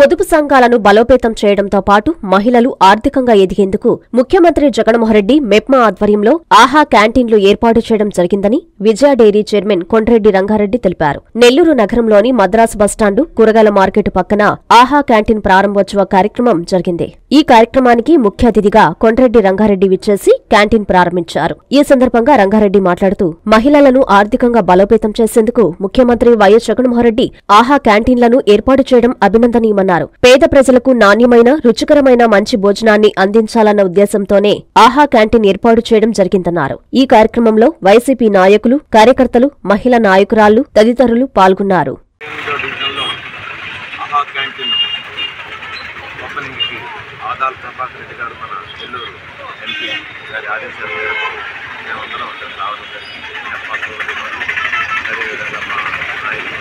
పొదుపు సంఘాలను బలోపేతం చేయడంతో పాటు మహిళలు ఆర్థికంగా ఎదిగేందుకు ముఖ్యమంత్రి జగన్మోహన్రెడ్డి మెప్మా ఆధ్వర్యంలో ఆహా క్యాంటీన్లు ఏర్పాటు చేయడం జరిగిందని విజయ డైరీ చైర్మన్ కొండ్రెడ్డి రంగారెడ్డి తెలిపారు నెల్లూరు నగరంలోని మద్రాసు బస్టాండు కూరగాయల మార్కెట్ పక్కన ఆహా క్యాంటీన్ ప్రారంభోత్సవ కార్యక్రమం జరిగింది ఈ కార్యక్రమానికి ముఖ్య అతిథిగా కొండ్రెడ్డి రంగారెడ్డి విచ్చేసి క్యాంటీన్ ప్రారంభించారు ఈ సందర్భంగా రంగారెడ్డి మాట్లాడుతూ మహిళలను ఆర్థికంగా బలోపేతం చేసేందుకు ముఖ్యమంత్రి వైఎస్ జగన్మోహన్రెడ్డి ఆహా క్యాంటీన్లను ఏర్పాటు చేయడం అభినందనీయమన్నారు పేద ప్రజలకు నాణ్యమైన రుచికరమైన మంచి భోజనాన్ని అందించాలన్న ఉద్దేశంతోనే ఆహా క్యాంటీన్ ఏర్పాటు చేయడం జరిగిందన్నారు ఈ కార్యక్రమంలో వైసీపీ నాయకులు కార్యకర్తలు మహిళా నాయకురాళ్లు తదితరులు పాల్గొన్నారు ఎనిమిదో డివిజన్లో ఆహా క్యాంటీన్ ఓపెనింగ్కి ఆదాల ప్రభాకర్ రెడ్డి గారు మన నెల్లూరు ఎంపీ గారి ఆదేశాల మేరకు మేమందరం అక్కడ రావడం జరిగింది నెప్పాకు అదేవిధంగా మా నాయకులు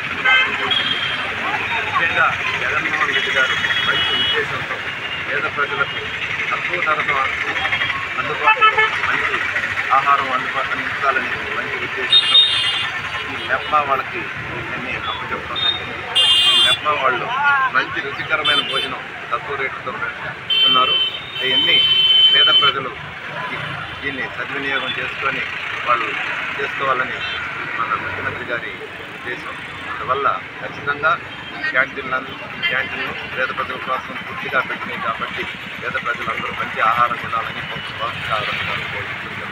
ముఖ్యంగా జగన్మోహన్ రెడ్డి గారు మంచి ఉద్దేశంతో పేద ప్రజలకు తక్కువ ధరలో అందుబాటులో మంచి ఆహారం అందుబా అందించాలని మంచి ఉద్దేశంతో ఈ మెప్మా వాళ్ళకి అన్ని అప్పచెప్పడం జరిగింది ఈ మెప్మా వాళ్ళు మంచి రుచికరమైన భోజనం తక్కువ రేటుతో ఇస్తున్నారు అవన్నీ పేద ప్రజలు ఈ- దీన్ని సద్వినియోగం చేసుకొని వాళ్ళు చేసుకోవాలని మన ముఖ్యమంత్రి గారి ఉద్దేశం అందువల్ల ఖచ్చితంగా క్యాంటీన్లను క్యాంటీన్లు పేద ప్రజల కోసం పూర్తిగా పెట్టినాయి కాబట్టి పేద ప్రజలందరూ మంచి ఆహారం తినాలని పౌష్టికాహారం తినాలని కోరుకుంటున్నారు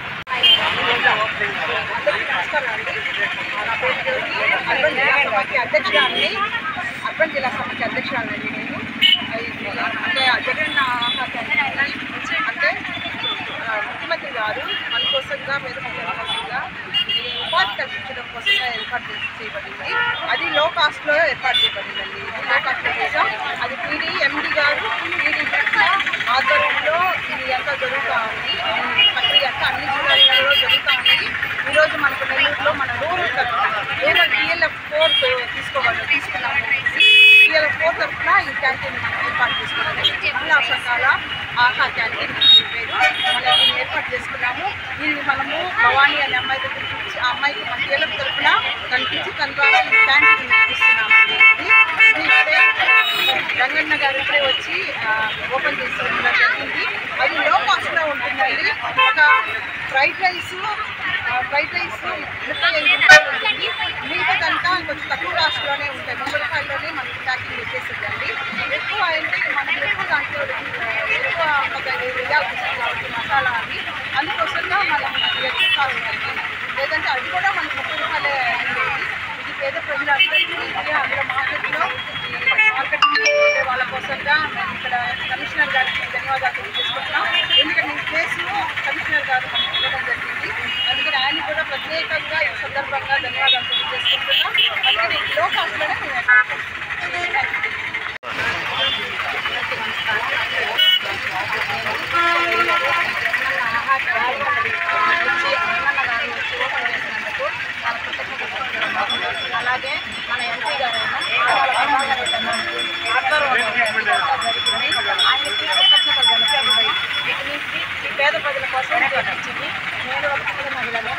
అర్బన్ జిల్లా సమాఖ్య అధ్యక్షురాలని అర్బన్ జిల్లా సమాఖ్య అధ్యక్షురాలని నేను ఇది అంటే జగన్ ఆహారాన్ని అంటే ఆ, ముఖ్యమంత్రి గారు మన కోసంగా పేద ప్రజల కోసంగా ఈ ఉపాధి కల్పించడం కోసంగా ఏర్పాటు చేయబడింది అది లో కాస్ట్లో ఏర్పాటు చేయబడిందండి ఇది లో కాస్ట్లో చేసాం అది పీడీ ఎండి గారు పీడీ ఆధ్వర్యంలో ఇది అంతా జరుగుతూ ఉంది ఈ ప్రక్రియ అంతా అన్ని జిల్లాలలో జరుగుతూ ఉంది ఈరోజు మనకు నెల్లూరులో మన రూరల్ తరఫున వేరే టీఎల్ఎఫ్ ఫోర్ తీసుకోవాలి తీసుకున్నాము టీఎల్ఎఫ్ ఫోర్ తరఫున ఈ క్యాంటీన్ మనం ఏర్పాటు చేసుకోవాలి మహిళా సంఘాల ఆహా క్యాంటీన్ ఈ పేరు మనం దీన్ని ఏర్పాటు చేసుకున్నాము దీన్ని మనము భవానీ అనే అమ్మాయి దగ్గరికి ఇచ్చి ఆ అమ్మాయికి మన టీఎల్ఎఫ్ తరఫున కనిపించి తన ద్వారా ఈ క్యాంటీన్ ఇస్తున్నాము ఇది ఇప్పుడే రంగన్న గారు ఇప్పుడే వచ్చి ఆ, ఓపెన్ చేసి ఉండడం జరిగింది అది లో కాస్ట్లో ఉంటుందండి ఒక ఫ్రైడ్ రైస్ ఫ్రైడ్ రైస్ ముప్పై ఐదు రూపాయలు ఉంటుంది మిగతాదంతా కొంచెం తక్కువ కాస్ట్లోనే ఉంటాయి ముప్పై రూపాయల్లోనే మనకి ప్యాకింగ్ వచ్చేసిందండి ఎక్కువ అంటే మనం ఎక్కువ దాంట్లో ఆ, ఎక్కువ ఒక వేయాల్సి వస్తుంది కాబట్టి మసాలా అని అందుకోసంగా మనం అది ఎక్కువ కాస్ట్ పడుతుంది లేదంటే అది కూడా మనకి ముప్పై రూపాయలే ఉండేది ఇది పేద ప్రజలందరికీ ఇది అందులో మార్కెట్లో ఈ మార్కెటింగ్ చేసే వాళ్ళ కోసంగా మేము ఇక్కడ కమిషనర్ గారికి ధన్యవాదాలు తెలియజేసుకుంటున్నాం ఎందుకంటే ఈ ప్లేస్ కమిషనర్ గారు మనకి ఇవ్వడం జరిగింది అందుకని ఆయన కూడా ప్రత్యేకంగా ఈ సందర్భంగా ధన్యవాదాలు తెలియజేసుకుంటున్నాం అందుకని లో కాస్ట్లోనే మేము ఏర్పాటు చేస్తున్నాం. అలాగే మన ఎంపీ గారు ఆయనకి కృతజ్ఞతలు తెలుపుతున్నాను. ఈ- ఈ పేద ప్రజల కోసం చేయించింది నేను ఒక పేద మహిళను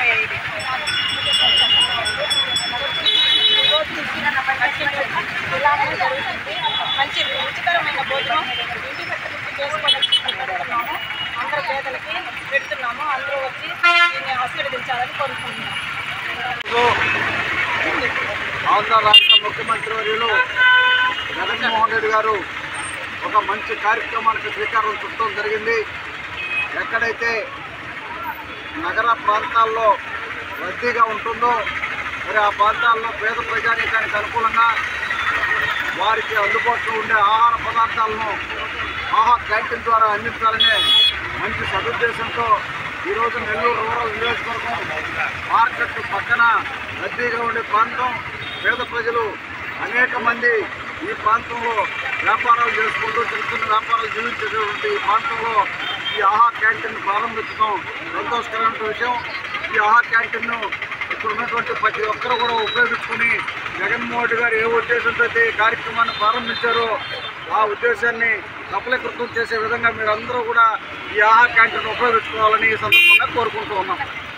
రోజు నుంచి నన్ను పట్టించుకుని ఇలానే జరుగుతుంది మంచి రుచికరమైన భోజనం ఇంటి పెట్టుకుంటూ చేసుకోవడానికి పెడుతున్నాము అందరు పేదలకి పెడుతున్నాము అందరూ వచ్చి దీన్ని ఆశీర్వదించాలని కోరుకుంటున్నాము ఆంధ్ర రాష్ట్ర ముఖ్యమంత్రి వర్యులు జగన్మోహన్ రెడ్డి గారు ఒక మంచి కార్యక్రమానికి శ్రీకారం చుట్టడం జరిగింది ఎక్కడైతే నగర ప్రాంతాల్లో రద్దీగా ఉంటుందో మరి ఆ ప్రాంతాల్లో పేద ప్రజానీకానికి అనుకూలంగా వారికి అందుబాటులో ఉండే ఆహార పదార్థాలను ఆహా క్యాంటీన్ ద్వారా అందించాలనే మంచి సదుద్దేశంతో ఈరోజు నెల్లూరు రూరల్ నియోజకవర్గం మార్కెట్ పక్కన రద్దీగా ఉండే ప్రాంతం పేద ప్రజలు అనేక మంది ఈ ప్రాంతంలో వ్యాపారాలు చేసుకుంటూ చిన్న చిన్న వ్యాపారాలు జీవించేటువంటి ఈ ప్రాంతంలో ఈ ఆహా క్యాంటీన్ ప్రారంభించడం సంతోషకరమైన విషయం ఈ ఆహా క్యాంటీన్ను ఇక్కడ ఉన్నటువంటి ప్రతి ఒక్కరు కూడా ఉపయోగించుకుని జగన్మోహన్ రెడ్డి గారు ఏ ఉద్దేశంతో అయితే ఈ కార్యక్రమాన్ని ప్రారంభించారో ఆ ఉద్దేశాన్ని సఫలీకృతం చేసే విధంగా మీరందరూ కూడా ఈ ఆహా క్యాంటీన్ ఉపయోగించుకోవాలని ఈ సందర్భంగా కోరుకుంటూ ఉన్నాం